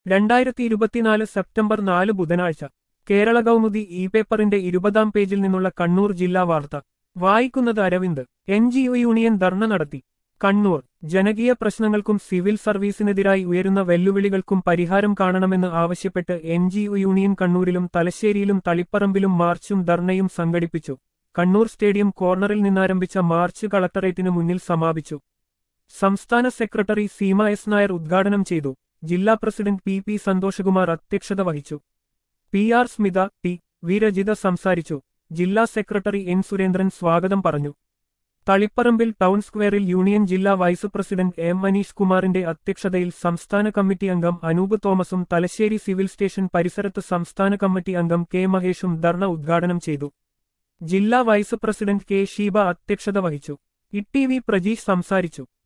രണ്ടായിരത്തി ഇരുപത്തിനാല് സെപ്റ്റംബർ നാല് ബുധനാഴ്ച കേരള കൗമുദി ഇ പേപ്പറിന്റെ ഇരുപതാം പേജിൽ നിന്നുള്ള കണ്ണൂർ ജില്ലാ വാർത്ത വായിക്കുന്നത് Aravind N G O union dharna നടത്തി കണ്ണൂർ ജനകീയ പ്രശ്നങ്ങൾക്കും സിവിൽ സർവീസിനെതിരായി ഉയരുന്ന വെല്ലുവിളികൾക്കും പരിഹാരം കാണണമെന്ന് ആവശ്യപ്പെട്ട് എൻ ജി ഒ യൂണിയൻ കണ്ണൂരിലും തലശ്ശേരിയിലും തളിപ്പറമ്പിലും മാർച്ചും ധർണയും സംഘടിപ്പിച്ചു കണ്ണൂർ സ്റ്റേഡിയം കോർണറിൽ നിന്നാരംഭിച്ച മാർച്ച് കളക്ടറേറ്റിനു മുന്നിൽ സമാപിച്ചു സംസ്ഥാന സെക്രട്ടറി സീമ എസ് നായർ ഉദ്ഘാടനം ചെയ്തു ജില്ലാ പ്രസിഡന്റ് പി പി സന്തോഷകുമാർ അധ്യക്ഷത വഹിച്ചു P R Smitha T V Rajitha സംസാരിച്ചു ജില്ലാ സെക്രട്ടറി എൻ സുരേന്ദ്രൻ സ്വാഗതം പറഞ്ഞു തളിപ്പറമ്പിൽ ടൗൺ സ്ക്വയറിൽ യൂണിയൻ ജില്ലാ വൈസ് പ്രസിഡന്റ് എം മനീഷ് കുമാറിന്റെ അധ്യക്ഷതയിൽ സംസ്ഥാന കമ്മിറ്റി അംഗം അനൂപ് തോമസും തലശ്ശേരി സിവിൽ സ്റ്റേഷൻ പരിസരത്ത് സംസ്ഥാന കമ്മിറ്റി അംഗം കെ മഹേഷും ധർണ ഉദ്ഘാടനം ചെയ്തു ജില്ലാ വൈസ് പ്രസിഡന്റ് കെ ഷീബ അധ്യക്ഷത വഹിച്ചു ഇ ടി വി പ്രജീഷ് സംസാരിച്ചു